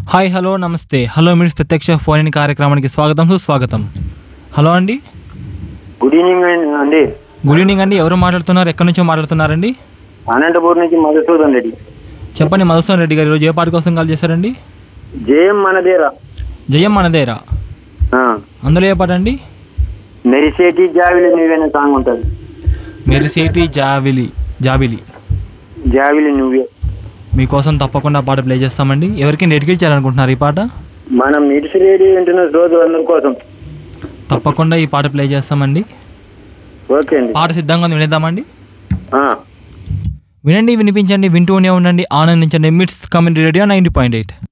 hi hello namaste hello MITS ప్రత్యక్ష phone in కార్యక్రమానికి స్వాగతం సుస్వాగతం హలో అండి గుడ్ ఈవినింగ్ అండి గుడ్ ఈవినింగ్ అండి ఎవరు మాట్లాడుతున్నారు ఎక్కడి నుంచో మాట్లాడుతున్నారండి అనంతపూర్ నుంచి మధుసూదన్ రెడ్డి చెప్పండి మధుసూదన్ రెడ్డి గారు ఈరోజు ఏ పాట కోసం కాల్ చేశారండి జయం మనదేరా జయం మనదేరా ఆ, అందులో ఏ పాట అండి మెరిసేటి జావిలి నువ్వేనే సాంగ్ ఉంటుంది మెరిసేటి జావిలి జాబిలి జావిలి నువ్వే మీకోసం తప్పకుండా పాట ప్లే చేస్తామండి ఎవరికి నెట్కి చేయాలనుకుంటున్నారు ఈ పాట మనం మిడిసి రేడియో వింటున్న రోజు అందరి కోసం తప్పకుండా ఈ పాట ప్లే చేస్తామండి ఓకే అండి పాట సిద్ధంగా ఉంది వినేద్దామండి ఆ, వినండి వినిపించండి వింటూనే ఉండండి ఆనందించండి MITS community radio ninety point eight